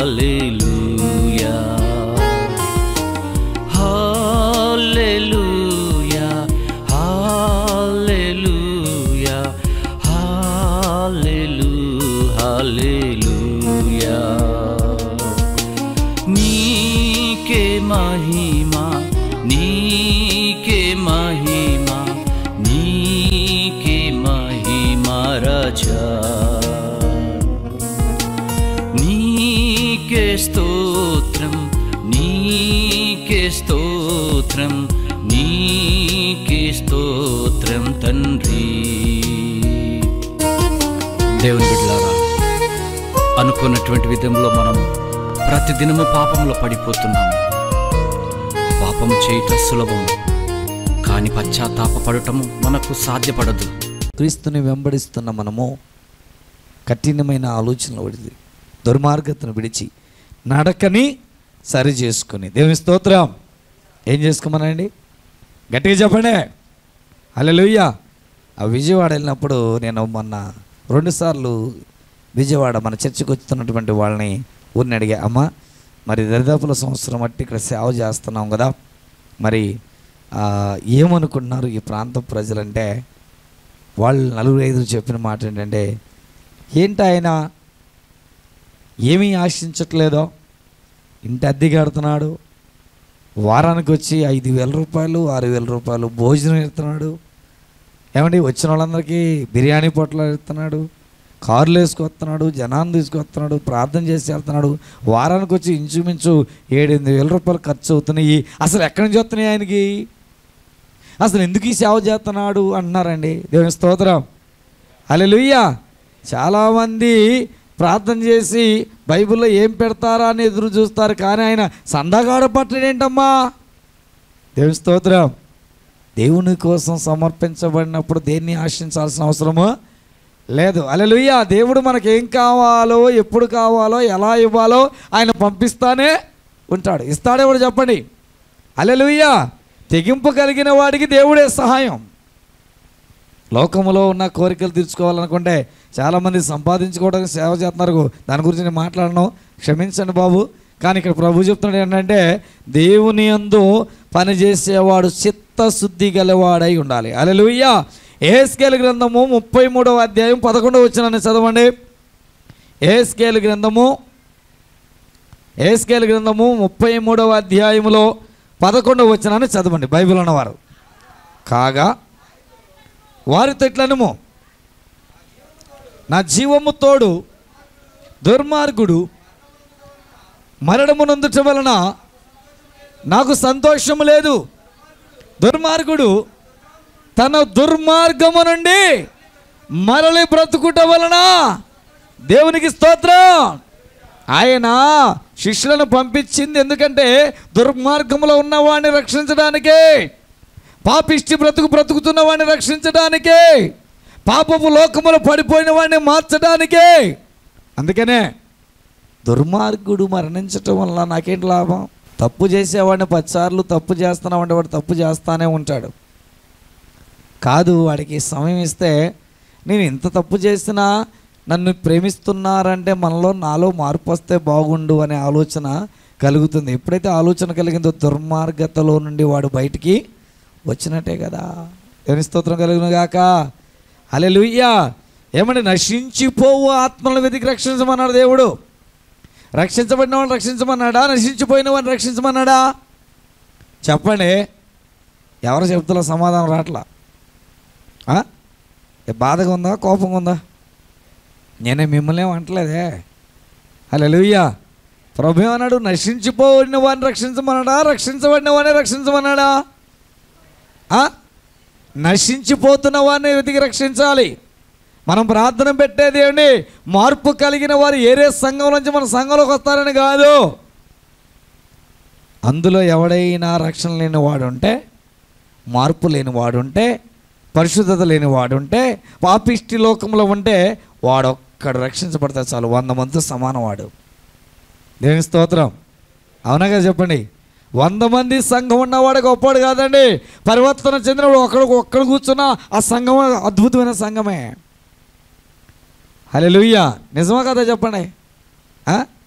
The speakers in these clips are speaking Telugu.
హల్లెలూయా హల్లెలూయా హల్లెలూయా హల్లెలూ హల్లెలూయా నీకే మహిమా నీకే మహిమా నీకే మహిమా రాజా నీకే స్తోత్రం నీకే స్తోత్రం నీకే స్తోత్రం తండ్రి దేవుని బిడ్డలారా అనుకున్నటువంటి విధంలో మనం ప్రతిదినము పాపంలో పడిపోతున్నాము పాపం చేయట సులభం కానీ పశ్చాత్తాపడటము మనకు సాధ్యపడదు క్రీస్తుని వెంబడిస్తున్న మనము కఠినమైన ఆలోచనలు విడిచి దుర్మార్గతను విడిచి నడకని సరి చేసుకుని దేవుని స్తోత్రం ఏం చేసుకోమనండి గట్టిగా చెప్పండి హల్లెలూయ ఆ విజయవాడ వెళ్ళినప్పుడు నేను మొన్న రెండుసార్లు విజయవాడ మన చర్చికి వచ్చుతున్నటువంటి వాళ్ళని ఊరిని అడిగా అమ్మ మరి దరిదాపుల సంవత్సరం బట్టి ఇక్కడ సేవ చేస్తున్నాం కదా మరి ఆ, ఏమనుకుంటున్నారు ఈ ప్రాంత ప్రజలంటే వాళ్ళు నలుగురు ఐదుగురు చెప్పిన మాట ఏంటంటే ఏంటి ఆయన ఏమీ ఆశించట్లేదో ఇంటి అద్దె కడుతున్నాడు వారానికి వచ్చి ఐదు వేల రూపాయలు ఆరు వేల రూపాయలు భోజనం ఇస్తున్నాడు ఏమండి వచ్చిన వాళ్ళందరికీ బిర్యానీ పొట్ల ఇస్తున్నాడు కార్లు వేసుకొస్తున్నాడు జనాన్ని తీసుకొస్తున్నాడు ప్రార్థన చేసి వెళ్తున్నాడు వారానికి వచ్చి ఇంచుమించు ఏడెనిమిది వేల రూపాయలు ఖర్చు అవుతున్నాయి అసలు ఎక్కడి నుంచి వస్తున్నాయి ఆయనకి అసలు ఎందుకు ఈ సేవ చేస్తున్నాడు అంటున్నారండి దేవుని స్తోత్రం అలెలుయ్య చాలామంది ప్రార్థన చేసి బైబిల్లో ఏం పెడతారా అని ఎదురు చూస్తారు కానీ ఆయన సందగాడ పట్టడేంటమ్మా దేవుని స్తోత్రం దేవుని కోసం సమర్పించబడినప్పుడు దేన్ని ఆశించాల్సిన అవసరము లేదు అలెలుయ్య దేవుడు మనకి ఏం కావాలో ఎప్పుడు కావాలో ఎలా ఇవ్వాలో ఆయన పంపిస్తానే ఉంటాడు ఇస్తాడేవాడు చెప్పండి అలెలుయ్య తెగింపు కలిగిన వాడికి దేవుడే సహాయం లోకములో ఉన్న కోరికలు తీర్చుకోవాలనుకుంటే చాలామంది సంపాదించుకోవడానికి సేవ చేస్తున్నారు దాని గురించి నేను మాట్లాడను క్షమించండి బాబు కానీ ఇక్కడ ప్రభు చెప్తున్నాడు ఏంటంటే దేవుని యందు పనిచేసేవాడు చిత్తశుద్ధి గలవాడై ఉండాలి అలెలుయ్య ఏస్కేల్ గ్రంథము ముప్పై మూడవ అధ్యాయం పదకొండవ వచ్చిన చదవండి ఏస్కేల్ గ్రంథము ఏస్కేల్ గ్రంథము ముప్పై మూడవ అధ్యాయములో పదకొండవ వచ్చినాన్ని చదవండి బైబిల్ ఉన్నవారు కాగా వారితో ఇట్లనుము నా జీవము తోడు దుర్మార్గుడు మరణమునందుట వలన నాకు సంతోషము లేదు దుర్మార్గుడు తన దుర్మార్గము నుండి మరలి బ్రతుకుట వలన దేవునికి స్తోత్రం ఆయన శిష్యులను పంపించింది ఎందుకంటే దుర్మార్గంలో ఉన్నవాడిని రక్షించడానికే పాపిష్టి బ్రతుకు బ్రతుకుతున్న వాడిని రక్షించడానికే పాపపు లోకములో పడిపోయిన వాడిని మార్చడానికే అందుకనే దుర్మార్గుడు మరణించటం వల్ల నాకేంటి లాభం తప్పు చేసేవాడిని పదిసార్లు తప్పు చేస్తున్నామంటే వాడు తప్పు చేస్తానే ఉంటాడు కాదు వాడికి సమయం ఇస్తే నేను ఇంత తప్పు చేసినా నన్ను ప్రేమిస్తున్నారంటే మనలో నాలో మార్పు వస్తే బాగుండు అనే ఆలోచన కలుగుతుంది ఎప్పుడైతే ఆలోచన కలిగిందో దుర్మార్గతలో నుండి వాడు బయటికి వచ్చినట్టే కదా ఎవరి స్తోత్రం కలిగిన గాక అలే ఏమంటే నశించిపోవు ఆత్మలను వెతికి రక్షించమన్నాడు దేవుడు రక్షించబడిన వాడిని రక్షించమన్నాడా నశించిపోయిన వాడిని రక్షించమన్నాడా చెప్పండి ఎవరు చెప్తున్నా సమాధానం రాట్లా ఆ? ఏ బాధగా ఉందా కోపంగా ఉందా నేనే మిమ్మల్ని ఏం అంటలేదే అలా లూయ్యా ప్రభు ఏమన్నాడు నశించిపోయిన వాడిని రక్షించమన్నాడా రక్షించబడిన వాడిని రక్షించమన్నాడా ఆ? నశించిపోతున్న వారిని వెతికి రక్షించాలి మనం ప్రార్థన పెట్టేది ఏమండి మార్పు కలిగిన వారు ఏరే సంఘం నుంచి మన సంఘంలోకి వస్తారని కాదు అందులో ఎవడైనా రక్షణ లేని వాడుంటే మార్పు లేని వాడుంటే పరిశుద్ధత లేని వాడుంటే పాపిష్టి లోకంలో ఉంటే వాడొక్కడు రక్షించబడితే చాలు వంద మంది సమానం వాడు దేవుని స్తోత్రం అవునా కదా చెప్పండి వంద మంది సంఘం ఉన్నవాడు గొప్పవాడు కాదండి పరివర్తన చెందినవాడు ఒక్కడు ఒక్కడు కూర్చున్నా ఆ సంఘం అద్భుతమైన సంఘమే హలో నిజమా కదా చెప్పండి ఆ?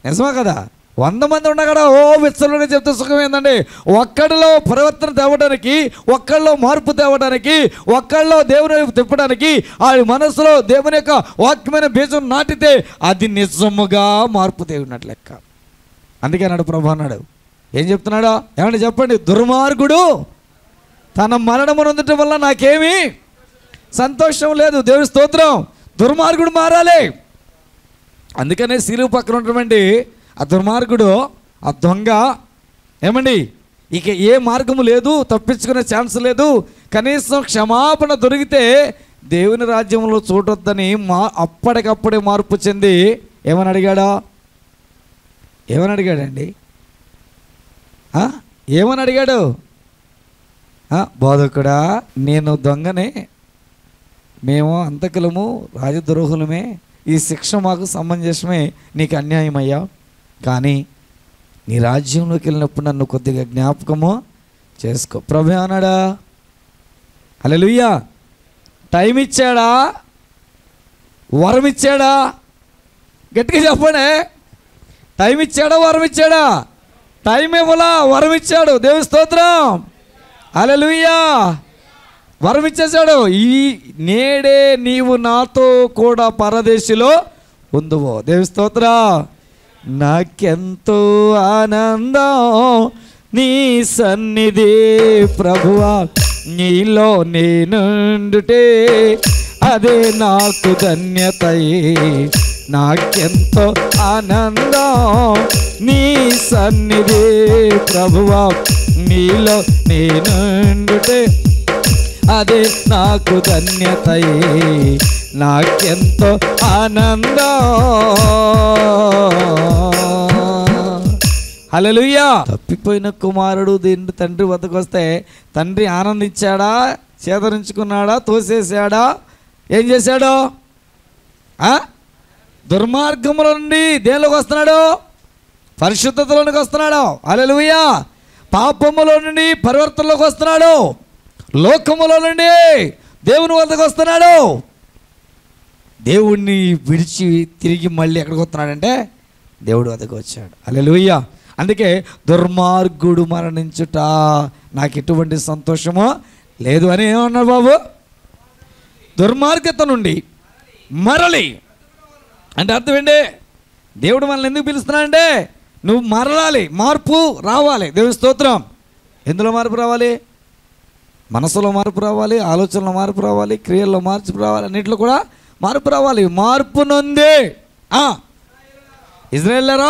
నిజమా కదా వంద మంది ఉండగా ఓ విచ్చలుగా చెప్తే సుఖం ఏందండి ఒక్కడిలో పరివర్తన తేవడానికి ఒక్కడిలో మార్పు తేవడానికి ఒక్కడిలో దేవుని వైపు తిప్పడానికి ఆ మనసులో దేవుని యొక్క వాక్యమైన బీజం నాటితే అది నిజముగా మార్పు తేవినట్లు లెక్క అందుకే అన్నాడు ప్రభు అన్నాడు ఏం చెప్తున్నాడో ఏమంటే చెప్పండి దుర్మార్గుడు తన మరణము నొందటం వల్ల నాకేమీ సంతోషం లేదు దేవుని స్తోత్రం దుర్మార్గుడు మారాలి అందుకనే శిలువు పక్కన ఉన్నటువంటి ఆ దుర్మార్గుడు ఆ దొంగ ఏమండి ఇక ఏ మార్గము లేదు తప్పించుకునే ఛాన్స్ లేదు కనీసం క్షమాపణ దొరికితే దేవుని రాజ్యంలో చూడొద్దని మా అప్పటికప్పుడే మార్పు చెంది ఏమని అడిగాడా ఏమని అడిగాడండి ఆ? ఏమని అడిగాడు ఆ, బోధకుడా నేను దొంగనే మేము అంతకులము రాజద్రోహులమే ఈ శిక్ష మాకు సమంజసమే నీకు అన్యాయమయ్యా కానీ నీ రాజ్యంలోకి వెళ్ళినప్పుడు నన్ను కొద్దిగా జ్ఞాపకము చేసుకో ప్రభు అన్నాడా హల్లెలూయా టైం ఇచ్చాడా వరం ఇచ్చాడా గట్టిగా చెప్పండి టైం ఇచ్చాడా వరం ఇచ్చాడా టైం ఇవ్వలా వరం ఇచ్చాడు దేవి స్తోత్రం హల్లెలూయా వరం ఇచ్చేశాడు ఈ నేడే నీవు నాతో కూడా పరదేశిలో ఉందువో దేవి స్తోత్ర నాకెంతో ఆనందం నీ సన్నిధి ప్రభువా నీలో నేనుండుటే అదే నాకు ధన్యతయే నాకెంతో ఆనందం నీ సన్నిధి ప్రభువా నీలో నేనుండుటే అదే నాకు ధన్యతయే నాకెంతో ఆనందం హల్లెలూయా తప్పిపోయిన కుమారుడు దీని తండ్రి వద్దకు వస్తే తండ్రి ఆనందించాడా చేదరించుకున్నాడా తోసేసాడా ఏం చేశాడు ఆ? దుర్మార్గముల నుండి దేనిలోకి వస్తున్నాడు పరిశుద్ధతలోనికి వస్తున్నాడు అలెలుయ్యా పాపములో నుండి పరివర్తనలోకి వస్తున్నాడు లోకములో నుండి దేవుని వద్దకు వస్తున్నాడు దేవుణ్ణి విడిచి తిరిగి మళ్ళీ ఎక్కడికి వస్తున్నాడంటే దేవుడి వద్దకు వచ్చాడు అలెలుయ్యా అందుకే దుర్మార్గుడు మరణించుట నాకు ఎటువంటి సంతోషమో లేదు అని ఏమన్నాడు బాబు దుర్మార్గత నుండి మరలి అంటే అర్థం ఏంటి దేవుడు మనల్ని ఎందుకు పిలుస్తున్నాడంటే నువ్వు మరలాలి మార్పు రావాలి దేవుని స్తోత్రం ఎందులో మార్పు రావాలి మనసులో మార్పు రావాలి ఆలోచనలో మార్పు రావాలి క్రియల్లో మార్పు రావాలి అన్నింటిలో కూడా మార్పు రావాలి మార్పు నొంది ఇజ్రాయేలరా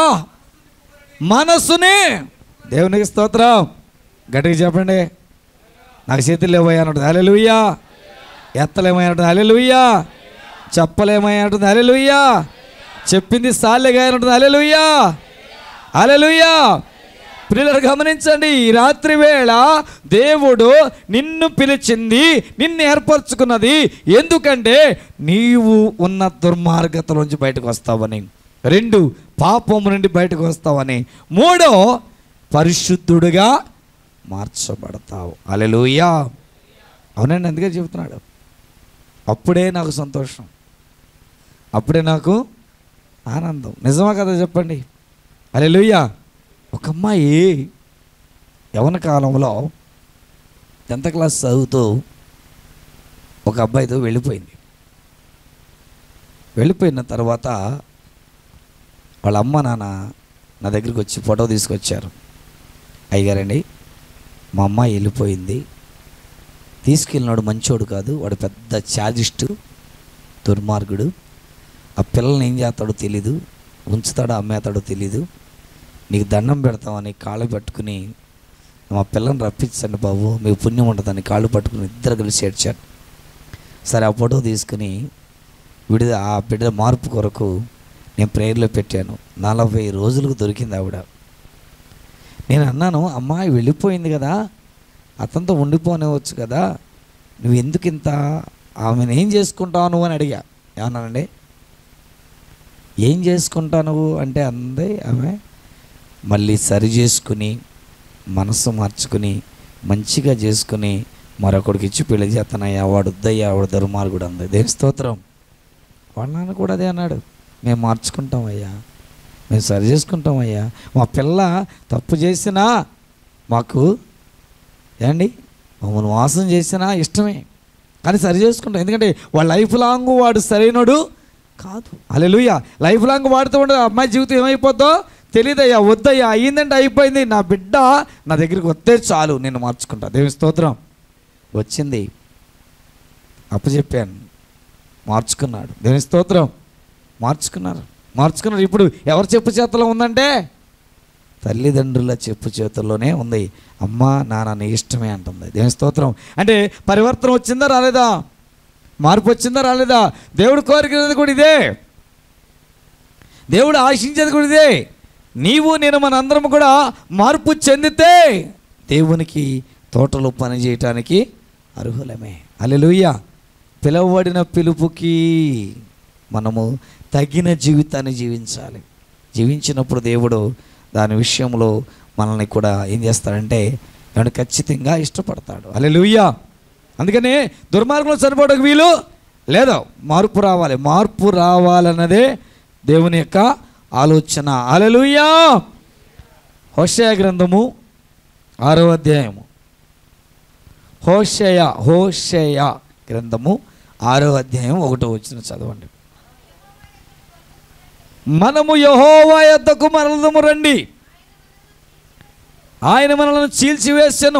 మనస్సుని దేవునికి స్తోత్రం గట్టిగా చెప్పండి నాకు చేతులు లేవయ్యా అన్నట్టు అలెలుయ్యా ఎత్తలేమయ్యా అలెలుయ్యా చెప్పలేమయ్యా అలెలుయ్యా చెప్పింది సాలెగా ఉంటుంది అలెలుయ్యా అలెలుయ్యా ప్రియులను గమనించండి ఈ రాత్రి వేళ దేవుడు నిన్ను పిలిచింది నిన్ను ఏర్పరచుకున్నది ఎందుకంటే నీవు ఉన్న దుర్మార్గతలోంచి బయటకు వస్తావని రెండు పాపము నుండి బయటకు వస్తావని మూడో పరిశుద్ధుడుగా మార్చబడతావు అలెలుయ్యా అవునండి అందుకే చెబుతున్నాడు అప్పుడే నాకు సంతోషం అప్పుడే నాకు ఆనందం నిజమా కదా చెప్పండి అలెలుయ్యా ఒక అమ్మాయి యవన కాలంలో టెన్త్ క్లాస్ చదువుతూ ఒక అబ్బాయితో వెళ్ళిపోయింది వెళ్ళిపోయిన తర్వాత వాళ్ళ అమ్మ నాన్న నా దగ్గరికి వచ్చి ఫోటో తీసుకొచ్చారు అయ్యగారండి మా అమ్మాయి వెళ్ళిపోయింది తీసుకెళ్ళినాడు మంచోడు కాదు వాడు పెద్ద ఛార్జిస్టు దుర్మార్గుడు ఆ పిల్లల్ని ఏం చేస్తాడో తెలీదు ఉంచుతాడో అమ్మేస్తాడో తెలీదు నీకు దండం పెడతామని కాళ్ళు పట్టుకుని మా పిల్లని రప్పించండి బాబు మీకు పుణ్యం ఉంటుందని కాళ్ళు పట్టుకుని ఇద్దరు కలిసి ఏడ్చారు సరే ఆ ఫోటో తీసుకుని విడిద ఆ బిడ్డ మార్పు కొరకు నేను ప్రేయర్లో పెట్టాను నలభై రోజులకు దొరికింది ఆవిడ నేను అన్నాను అమ్మాయి వెళ్ళిపోయింది కదా అతనితో ఉండిపోనివచ్చు కదా నువ్వు ఎందుకు ఇంత ఆమెను ఏం చేసుకుంటావు నువ్వు అని అడిగా ఏమన్నానండి ఏం చేసుకుంటావు నువ్వు అంటే అందే ఆమె మళ్ళీ సరి చేసుకుని మనసు మార్చుకుని మంచిగా చేసుకుని మరొకడికి ఇచ్చి పెళ్లి చేస్తానయ్యా వాడు వద్దయ్యా వాడు దుర్మార్గుడు అంది దేని స్తోత్రం వాళ్ళ నాన్న కూడా అదే అన్నాడు మేము మార్చుకుంటాం అయ్యా మేము సరి చేసుకుంటామయ్యా మా పిల్ల తప్పు చేసినా మాకు ఏండి మమ్మల్ని మోసం చేసినా ఇష్టమే కానీ సరి చేసుకుంటాం ఎందుకంటే వాడు లైఫ్ లాంగ్ వాడు సరైనడు కాదు అలెలుయ్య లైఫ్ లాంగ్ వాడుతూ ఉండదు అమ్మాయి జీవితం ఏమైపోద్దో తెలియదయ్యా వద్దయ్యా అయ్యిందంటే అయిపోయింది నా బిడ్డ నా దగ్గరికి వస్తే చాలు నేను మార్చుకుంటా దేవుని స్తోత్రం వచ్చింది అప్పచెప్పాను మార్చుకున్నాడు దేవుని స్తోత్రం మార్చుకున్నారు మార్చుకున్నారు ఇప్పుడు ఎవరు చెప్పు చేతిలో ఉందంటే తల్లిదండ్రుల చెప్పు చేతుల్లోనే ఉంది అమ్మ నాన్న నీ ఇష్టమే అంటుంది దేవుని స్తోత్రం అంటే పరివర్తన వచ్చిందా రాలేదా మార్పు వచ్చిందా రాలేదా దేవుడు కోరికది కూడా ఇదే దేవుడు ఆశించేది కూడా ఇదే నీవు నేను మన అందరం కూడా మార్పు చెందితే దేవునికి తోటలో పని చేయటానికి అర్హులమే అలెలుయ్య పిలువబడిన పిలుపుకి మనము తగిన జీవితాన్ని జీవించాలి జీవించినప్పుడు దేవుడు దాని విషయంలో మనల్ని కూడా ఏం చేస్తాడంటే ఏమంటే ఖచ్చితంగా ఇష్టపడతాడు అలెలుయ్య అందుకనే దుర్మార్గంలో చనిపోవడానికి వీలు లేదు మార్పు రావాలి మార్పు రావాలన్నదే దేవుని యొక్క ఆలోచన అలలుయా హోషయ గ్రంథము ఆరో అధ్యాయము హోషయ హోషయ గ్రంథము ఆరో అధ్యాయం ఒకటో వచ్చిన చదవండి మనము యహోవా యొద్దకు మరలదము రండి ఆయన మనలను చీల్చివేసెను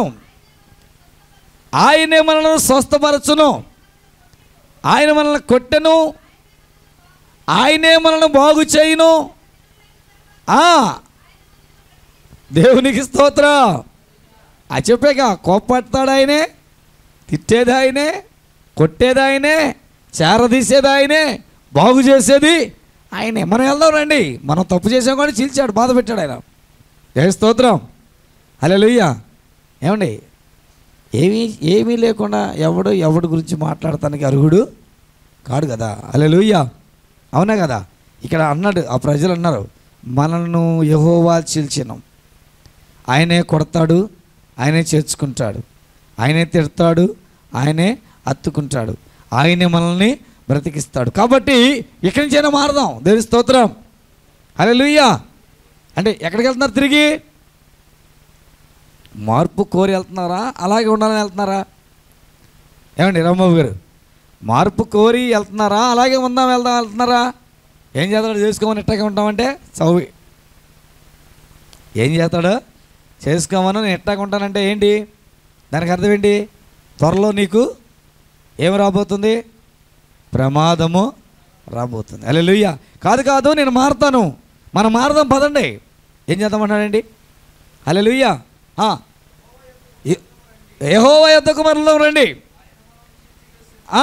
ఆయనే మనలను స్వస్థపరచును ఆయన మనల్ని కొట్టెను ఆయనే మనల్ని బాగు చేయును ఆ, దేవునికి స్తోత్రం ఆ చెప్పాక కోప్పడతాడు ఆయనే తిట్టేది ఆయనే కొట్టేది ఆయనే చేరదీసేది ఆయనే బాగు చేసేది ఆయనే మనం వెళ్దాం రండి మనం తప్పు చేసాం కానీ చీల్చాడు బాధ పెట్టాడు ఆయన ఏ స్తోత్రం హలో ఏమండి ఏమీ ఏమీ లేకుండా ఎవడు ఎవడి గురించి మాట్లాడటానికి అర్హుడు కాడు కదా అలెలుయ్య అవునా కదా ఇక్కడ అన్నాడు ఆ ప్రజలు అన్నారు మనల్ని యహోవా చీల్చినం ఆయనే కొడతాడు ఆయనే చేర్చుకుంటాడు ఆయనే తిడతాడు ఆయనే అత్తుకుంటాడు ఆయనే మనల్ని బ్రతికిస్తాడు కాబట్టి ఇక్కడి నుంచైనా మారదాం దేని స్తోత్రం అలెలుయ్య అంటే ఎక్కడికి వెళ్తున్నారు తిరిగి మార్పు కోరి వెళ్తున్నారా అలాగే ఉండాలని వెళ్తున్నారా ఏమండి రాంబాబు గారు మార్పు కోరి వెళ్తున్నారా అలాగే ఉందాం వెళ్దాం వెళ్తున్నారా ఏం చేస్తాడు చేసుకోమని ఇట్టగా ఉంటామంటే చౌవి ఏం చేస్తాడు చేసుకోమని నేను ఇట్టాగా ఉంటానంటే ఏంటి దానికి అర్థం ఏంటి త్వరలో నీకు ఏం రాబోతుంది ప్రమాదము రాబోతుంది అలెలుయ్య కాదు కాదు నేను మారుతాను మనం మారదాం పదండి ఏం చేద్దామన్నాడండి అలెలుయ్య యహోవా యొద్దకు మరలం రండి ఆ,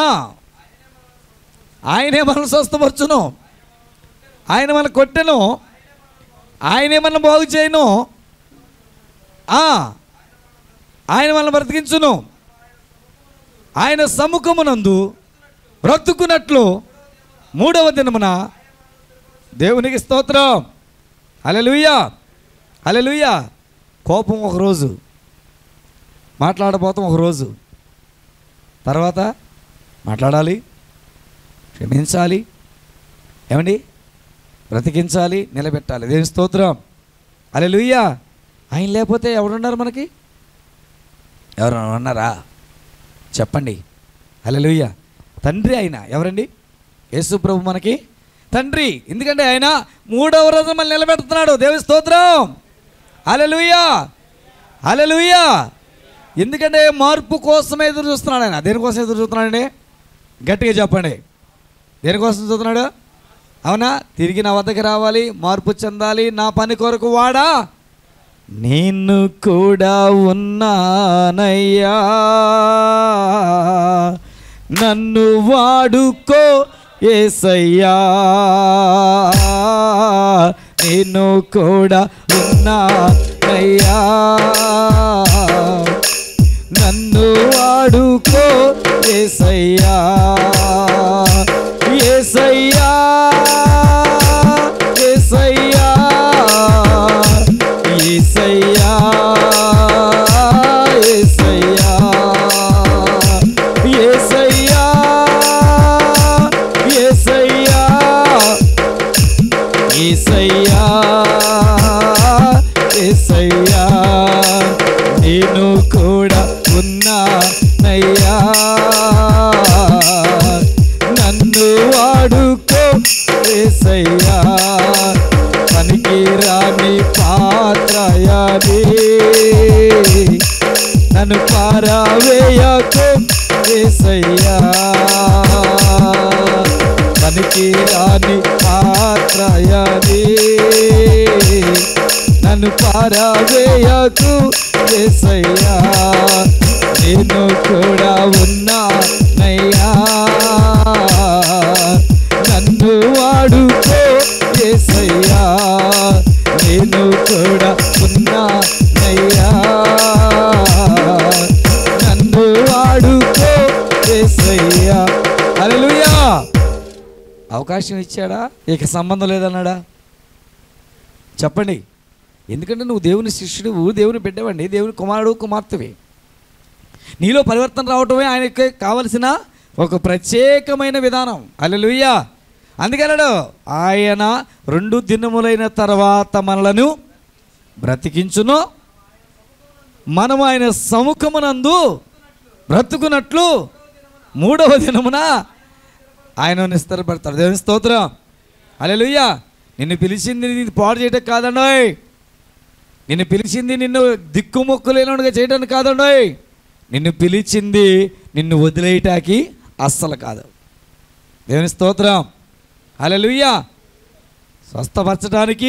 ఆయనే మనల్ని స్వస్థపరచును ఆయన మన కొట్టెను ఆయనే మనం బాగు చేయను ఆ, ఆయన మనల్ని బ్రతికించును ఆయన సముఖమునందు బ్రతుకున్నట్లు మూడవ దినమున దేవునికి స్తోత్రం అలెలుయ్యా అలెలుయ్యా కోపం ఒక రోజు మాట్లాడబోతాం ఒక రోజు తర్వాత మాట్లాడాలి క్షమించాలి ఏమండి బ్రతికించాలి నిలబెట్టాలి దేని స్తోత్రం అలే ఆయన లేకపోతే ఎవరున్నారు మనకి ఎవరు ఉన్నారా చెప్పండి అలెలుయ్య తండ్రి ఆయన ఎవరండి యేసు ప్రభు మనకి తండ్రి ఎందుకంటే ఆయన మూడవ రోజు మళ్ళీ నిలబెడుతున్నాడు దేవి స్తోత్రం అలెలుయ్యా అలెలుయ్యా ఎందుకంటే మార్పు కోసమే ఎదురు చూస్తున్నాడు ఆయన దేనికోసం ఎదురు చూస్తున్నాడండి గట్టిగా చెప్పండి దేనికోసం చూస్తున్నాడు అవునా తిరిగి నా వద్దకు రావాలి మార్పు చెందాలి నా పని కొరకు వాడా నేను కూడా ఉన్నానయ్యా నన్ను వాడుకో ఏసయ్యా నేను కూడా ఉన్నానయ్యా నన్ను వాడుకో ఏసయ్యా ఏసయ్యా ఏసయ్యా ఏసయ్యా ఏసయ్యా ఏసయ్యా ఏసయ్యా ఏసయ్యా ఏసయ్యా నేను కూడా ఉన్నానయ్యా నన్ను వాడుకో ఏసయ్యా పనికి రాని పాత్రయాని నన్ను పారావేయకు ఏసయ్యా పనికి రాని పాత్రయాని నన్ను పారావేయకు ఏసయ్యా నేను కూడా ఉన్నా నయ్యా నన్ను వాడుకో ఏసయ్యా నేను కూడా ఉన్నా నయ్యా నన్ను వాడుకో ఏసయ్యా హల్లెలూయా అవకాశం ఇచ్చాడా ఇక సంబంధం లేదన్నాడా చెప్పండి ఎందుకంటే నువ్వు దేవుని శిష్యుడు దేవుని బిడ్డవండి దేవుని కుమారుడు కుమార్తెవి నీలో పరివర్తన రావటమే ఆయనకి కావలసిన ఒక ప్రత్యేకమైన విధానం అల్లెలుయ్యా అందుకన్నాడు ఆయన రెండు దినములైన తర్వాత మనలను బ్రతికించును మనం ఆయన సముఖమునందు బ్రతుకున్నట్లు మూడవ దినమున ఆయన నిస్తరపడతాడు దేవుని స్తోత్రం అలెలుయ్యా నిన్ను పిలిచింది నీ పాడు చేయటం కాదండోయ్ నిన్ను పిలిచింది నిన్ను దిక్కుమొక్కు లేనుగా చేయడానికి కాదండోయ్ నిన్ను పిలిచింది నిన్ను వదిలేయటానికి అస్సలు కాదు దేవుని స్తోత్రం అలెలుయ్యా స్వస్థపరచడానికి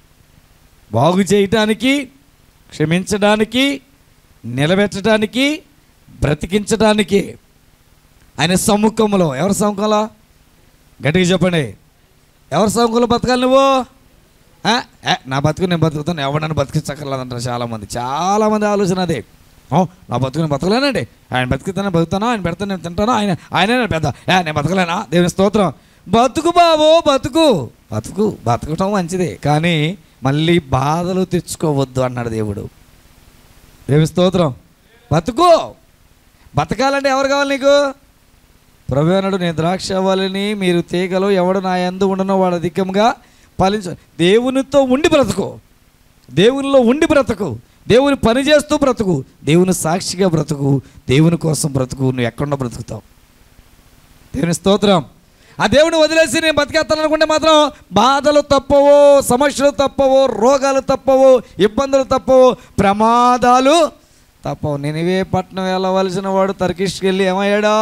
బాగు చేయటానికి క్షమించడానికి నిలబెట్టడానికి బ్రతికించడానికి ఆయన సమ్ముఖంలో ఎవరి సమ్ముఖంలో గట్టిగా చెప్పండి ఎవరి సమ్ముఖంలో బతకాలి నువ్వు ఆ? ఏ, నా బతుకు నేను బతుకుతాను ఎవరు నన్ను బతికించక్కర్లేదంటారు చాలామంది చాలామంది ఆలోచన అదే ఓ, నా బతుకు నేను బతకలేనండి ఆయన బతికితాను బతుకుతాను ఆయన పెడతాను నేను తింటాను ఆయన ఆయనే నా పెద్ద ఏ నేను బతకలేనా దేవుని స్తోత్రం బతుకు బాబో బతుకు బతుకు బతకటం మంచిదే కానీ మళ్ళీ బాధలు తెచ్చుకోవద్దు అన్నాడు దేవుడు దేవుని స్తోత్రం బతుకు బతకాలంటే ఎవరు కావాలి నీకు ప్రభు అన్నాడు నేను ద్రాక్ష అవ్వాలని మీరు తీగలు ఎవడు నా ఎందు ఉండనో వాడు అధికంగా పాలించ దేవునితో ఉండి బ్రతుకు దేవునిలో ఉండి బ్రతుకు దేవుని పని చేస్తూ బ్రతుకు దేవుని సాక్షిగా బ్రతుకు దేవుని కోసం బ్రతుకు నువ్వు ఎక్కడున్నా బ్రతుకుతావు దేవుని స్తోత్రం ఆ దేవుని వదిలేసి నేను బతికేస్తాను అనుకుంటే మాత్రం బాధలు తప్పవో సమస్యలు తప్పవో రోగాలు తప్పవో ఇబ్బందులు తప్పవో ప్రమాదాలు తప్పవు నినివే పట్నం వెళ్ళవలసిన వాడు తర్కిష్కి వెళ్ళి ఏమయ్యాడో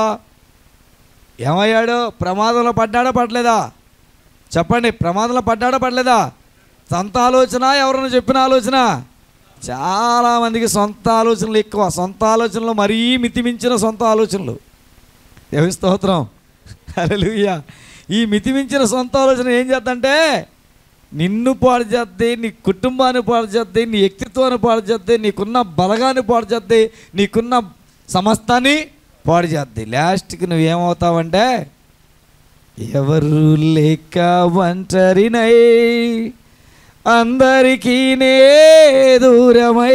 ఏమయ్యాడు ప్రమాదంలో పడ్డాడా పడలేదా చెప్పండి ప్రమాదంలో పడ్డాడా పడలేదా సొంత ఆలోచన ఎవరైనా చెప్పిన ఆలోచన చాలామందికి సొంత ఆలోచనలు ఎక్కువ సొంత ఆలోచనలు మరీ మితిమించిన సొంత ఆలోచనలు దేవి స్తోత్రం హల్లెలూయా ఈ మితిమించిన సొంత ఆలోచన ఏం చేద్దంటే నిన్ను పాడు చేద్ది నీ కుటుంబాన్ని పాడు చేద్ది నీ వ్యక్తిత్వాన్ని పాడు చేద్ది నీకున్న బలగాన్ని పాడు చేద్ది నీకున్న సమస్తాన్ని పాడు చేద్ది లాస్ట్కి నువ్వేమవుతావంటే ఎవరు లేక ఒంటరినై అందరికీ నే దూరమై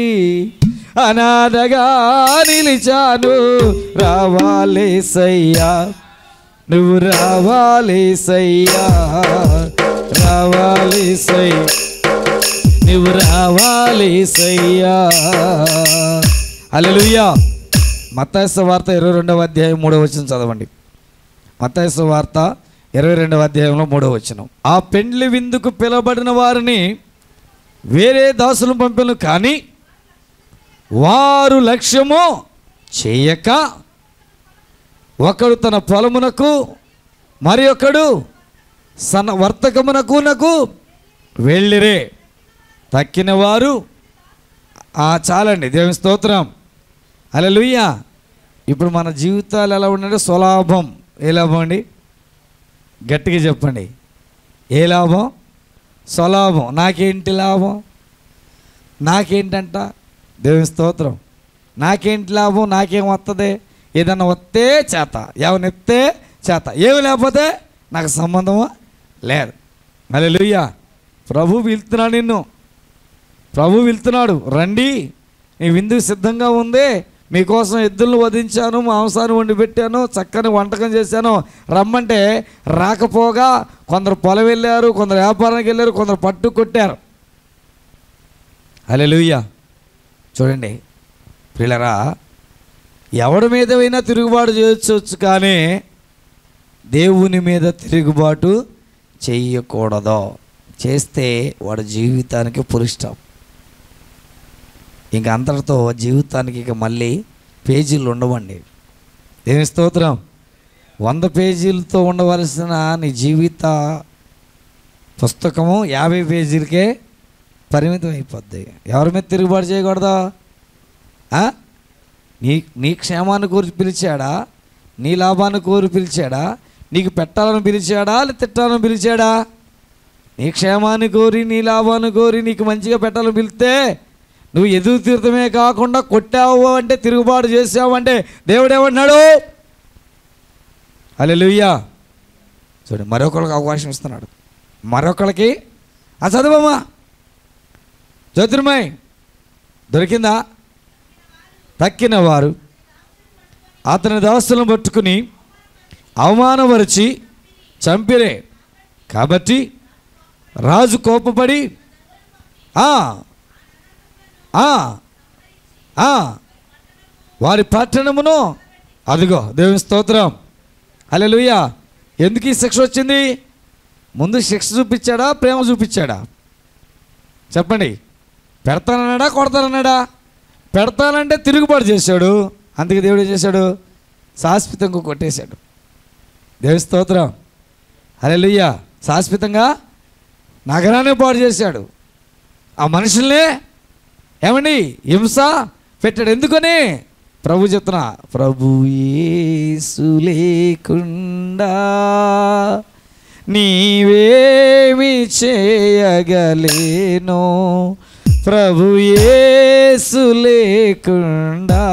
అనాథగా నిలిచాను రావాలే సయ్యా నువ్వు రావాలి సయ్యా రావాలి సై నువ్వు రావాలి సయ్యా అల్లెలుయ్యా మత్తాయస వార్త ఇరవై రెండవ అధ్యాయం మూడవ వచ్చిన చదవండి మత్తాయస వార్త ఇరవై రెండవ అధ్యాయంలో మూడవ వచనం ఆ పెండ్లి విందుకు పిలబడిన వారిని వేరే దాసులు పంపెను కానీ వారు లక్ష్యము చేయక ఒకడు తన పొలమునకు మరి ఒకడు సన వర్తకమునకునకు వెళ్ళిరే తక్కిన వారు ఆ చాలండి దేవుని స్తోత్రం అలలుయ్య ఇప్పుడు మన జీవితాలు ఎలా ఉండంటే స్వలాభం ఏ లాభం అండి గట్టిగా చెప్పండి ఏ లాభం స్వలాభం నాకేంటి లాభం నాకేంటంట దేవుని స్తోత్రం నాకేంటి లాభం నాకేం వస్తుంది ఏదన్నా వస్తే చేత ఏమైనా ఎత్తే చేత ఏమి లేకపోతే నాకు సంబంధము లేదు మళ్ళీ ప్రభు పిలుస్తున్నాడు నిన్ను ప్రభు పిలుతున్నాడు రండి నీ విందుకు సిద్ధంగా ఉంది మీకోసం ఎద్దులను వధించాను మాంసాన్ని వండి పెట్టాను చక్కని వంటకం చేశాను రమ్మంటే రాకపోగా కొందరు పొలం వెళ్ళారు కొందరు వ్యాపారానికి వెళ్ళారు కొందరు పట్టు కొట్టారు హల్లెలూయా చూడండి పిల్లరా ఎవడి మీదైనా తిరుగుబాటు చేయొచ్చు కానీ దేవుని మీద తిరుగుబాటు చెయ్యకూడదు చేస్తే వాడి జీవితానికి పురుష్టం ఇంక అంతటితో జీవితానికి ఇక మళ్ళీ పేజీలు ఉండవండి దేని స్తోత్రం వంద పేజీలతో ఉండవలసిన నీ జీవిత పుస్తకము యాభై పేజీలకే పరిమితం అయిపోద్ది ఎవరి మీద తిరుగుబాటు చేయకూడదు ఆ? నీ నీ క్షేమాన్ని కోరి పిలిచాడా నీ లాభాన్ని కోరి పిలిచాడా నీకు పెట్టాలని పిలిచాడా లేదా తిట్టాలని పిలిచాడా నీ క్షేమాన్ని కోరి నీ లాభాన్ని కోరి నీకు మంచిగా పెట్టాలని పిలిస్తే నువ్వు ఎదురు తీర్థమే కాకుండా కొట్టావు అంటే తిరుగుబాటు చేసావు అంటే దేవుడు ఏమన్నాడు అలెలుయ్యా చూడండి మరొకరికి అవకాశం ఇస్తున్నాడు మరొకరికి ఆ చదువమ్మా జ్యోతిర్మయ్ దొరికిందా తక్కిన వారు అతని దవస్తులను పట్టుకుని అవమానపరిచి చంపిరే కాబట్టి రాజు కోపపడి "ఆ, ఆ, ఆ, వారి పట్టణమును అదిగో దేవుని స్తోత్రం హల్లెలూయా ఎందుకు ఈ శిక్ష వచ్చింది ముందు శిక్ష చూపించాడా ప్రేమ చూపించాడా చెప్పండి పెడతానన్నాడా కొడతానన్నాడా పెడతానంటే తిరుగుబాటు చేశాడు అందుకే దేవుడు ఏం చేశాడు శాశ్వతంగా కొట్టేశాడు దేవుని స్తోత్రం హల్లెలూయా శాశ్వతంగా నగరాన్ని పాడు చేశాడు ఆ మనుషుల్నే ఏమండి హింస పెట్టాడు ఎందుకని ప్రభు చెప్తున్నా ప్రభు యేసు లేకుండా నీవేమి చేయగలేను ప్రభు యేసు లేకుండా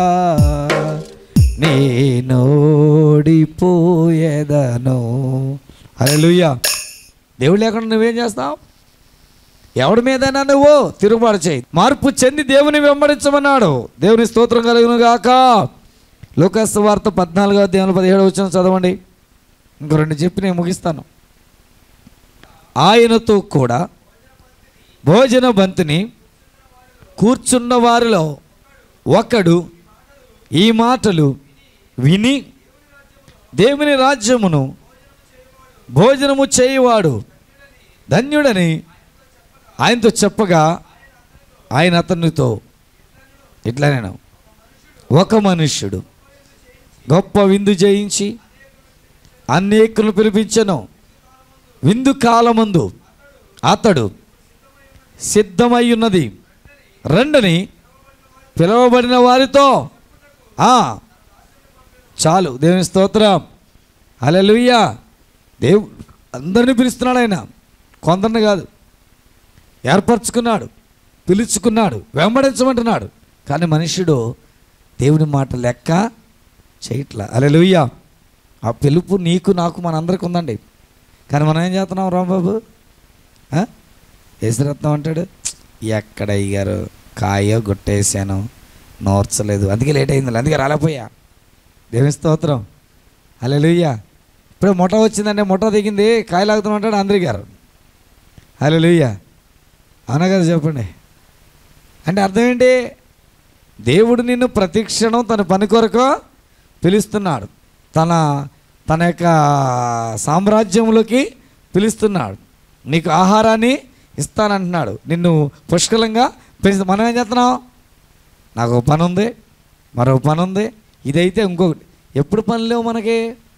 నేనోడిపోయేదను హల్లెలూయా దేవుడు లేకుండా నువ్వేం చేస్తావు ఎవడి మీదైనా నువ్వు తిరుగుబాటు చేయి మార్పు చెంది దేవుని వెంబడించమన్నాడు దేవుని స్తోత్రం కలుగును గాక లోకస్ వార్త పద్నాలుగో దేవుని పదిహేడు వచ్చిన చదవండి ఇంకో రెండు చెప్పి నేను ముగిస్తాను ఆయనతో కూడా భోజన బంతిని కూర్చున్న వారిలో ఒకడు ఈ మాటలు విని దేవుని రాజ్యమును భోజనము చేయువాడు ధన్యుడని ఆయనతో చెప్పగా ఆయన అతనితో ఇట్లా నేను ఒక మనుష్యుడు గొప్ప విందు జయించి అనేకులను పిలిపించను విందు కాలమందు అతడు సిద్ధమై ఉన్నది రండని పిలువబడిన వారితో ఆ చాలు దేవుని స్తోత్రం హల్లెలూయా దేవు అందరిని పిలుస్తున్నాడు ఆయన కొందరిని కాదు ఏర్పరచుకున్నాడు పిలుచుకున్నాడు వెంబడించమంటున్నాడు కానీ మనుష్యుడు దేవుని మాట లెక్క చేయట్లా అలెలుయ్యా ఆ పిలుపు నీకు నాకు మనందరికి ఉందండి కానీ మనం ఏం చేస్తున్నాం రాంబాబు ఆ? ఏసురత్నం అంటాడు ఎక్కడ అయ్యారు కాయో గుట్టేసాను నోర్చలేదు అందుకే లేట్ అయింది అందుకే రాలేపోయా దేవుని స్తోత్రం అలెలుయ్యా ఇప్పుడు మొట వచ్చిందంటే మొట దిగింది కాయ లాగుతామంటాడు అందరి గారు అలెలుయ్యా అవునా కదా చెప్పండి అంటే అర్థం ఏంటి దేవుడు నిన్ను ప్రతి క్షణం తన పని కొరకు పిలుస్తున్నాడు తన తన యొక్క సామ్రాజ్యంలోకి పిలుస్తున్నాడు నీకు ఆహారాన్ని ఇస్తానంటున్నాడు నిన్ను పుష్కలంగా పెంచు మనం ఏం చేస్తున్నాం నాకు ఒక పని ఉంది మరో పని ఉంది ఇదైతే ఇంకొకటి ఎప్పుడు పని లేవు మనకి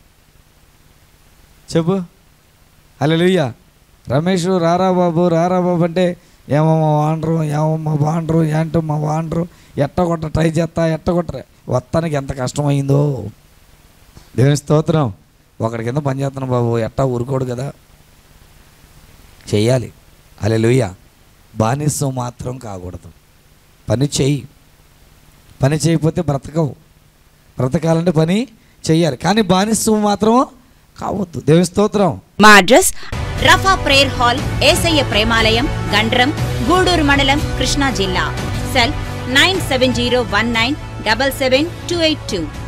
చెప్పు హల్లెలూయా రమేష్ రారా బాబు రారా బాబు అంటే ఏమమ్మా వాండరు ఏమమ్మా వాండరు ఏంటమ్మా వాండరు ఎట్టగొట్ట ట్రై చేస్తా ఎట్టగొట్ట వస్తానికి ఎంత కష్టమైందో దేవుని స్తోత్రం ఒకడి కింద పని చేస్తున్నాం బాబు ఎట్టా ఊరుకోడు కదా చెయ్యాలి అలెలుయ్య బానిసం మాత్రం కాకూడదు పని చెయ్యి పని చేయకపోతే బ్రతకవు బ్రతకాలంటే పని చెయ్యాలి కానీ బానిసం మాత్రం కావద్దు దేవుని స్తోత్రం మా address Rapha prayer hall Yesayya Premalayam Gandram Gudur మండలం కృష్ణా జిల్లా cell nine seven zero one nine double seven two eight two